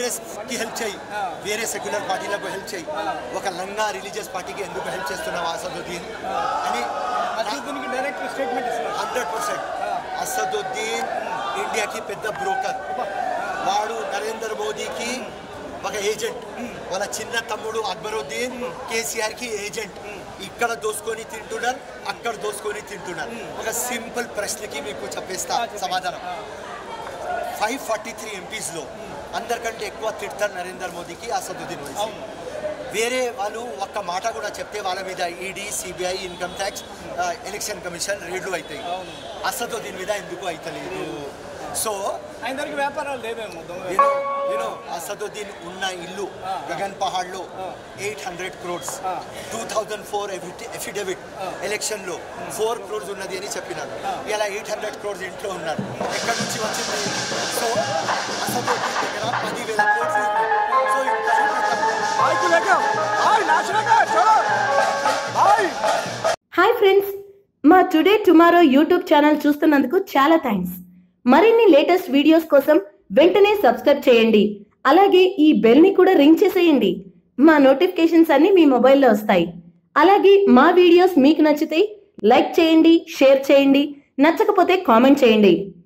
కాంగ్రెస్ కి హెల్ప్ చేయి వేరే సెక్యులర్ పార్టీలకు హెల్ప్ చేయి ఒక లంగా రిలీజియస్ పార్టీకి ఎందుకు హెల్ప్ చేస్తున్నావు అసదుద్దీన్ అని దీనికి డైరెక్ట్ స్టేట్మెంట్ ఇస్తున్నారు హండ్రెడ్ పర్సెంట్ అసదుద్దీన్ ఇండియాకి పెద్ద బ్రోకర్ వాడు నరేంద్ర మోదీకి ఒక ఏజెంట్ వాళ్ళ చిన్న తమ్ముడు అక్బరుద్దీన్ కేసీఆర్ కి ఏజెంట్ ఇక్కడ దోసుకొని తింటున్నారు అక్కడ దోసుకొని తింటున్నారు ఒక సింపుల్ ప్రశ్నకి మీకు చెప్పేస్తా సమాధానం ఫైవ్ ఫార్టీ త్రీ ఎంపీస్లో అందరికంటే ఎక్కువ తిడతారు నరేంద్ర మోదీకి అసదుద్దీన్ ఓవైసీ వేరే వాళ్ళు ఒక్క మాట కూడా చెప్తే వాళ్ళ మీద ED CBI income tax election commission రేడ్లు అవుతాయి అసదుద్దీన్ మీద ఎందుకు అవుతలేదు సో ఆయన దగ్గరికి వ్యాపారాలు లేవేమో దొంగ యూనో యూనో అసదుద్దీన్ ఉన్న ఇల్లు గగన్ పహాడ్లో eight hundred crores two thousand four affidavit ఎలక్షన్లో ఫోర్ క్రోడ్స్ ఉన్నది అని చెప్పినారు ఇలా ఎయిట్ హండ్రెడ్ క్రోడ్స్ ఇంట్లో ఉన్నారు ఎక్కడి నుంచి వచ్చింది సో అసదుద్దీన్ దగ్గర పదివేల క్రోడ్స్ ఉంది సో హాయ్ ఫ్రెండ్స్ మా టుడే టుమారో యూట్యూబ్ ఛానల్ చూస్తున్నందుకు చాలా థ్యాంక్స్ మరిన్ని లేటెస్ట్ వీడియోస్ కోసం వెంటనే సబ్స్క్రైబ్ చేయండి అలాగే ఈ బెల్ ని కూడా రింగ్ చేసేయండి మా నోటిఫికేషన్స్ అన్ని మీ మొబైల్లో వస్తాయి అలాగే మా వీడియోస్ మీకు నచ్చితే లైక్ చేయండి షేర్ చేయండి నచ్చకపోతే కామెంట్ చేయండి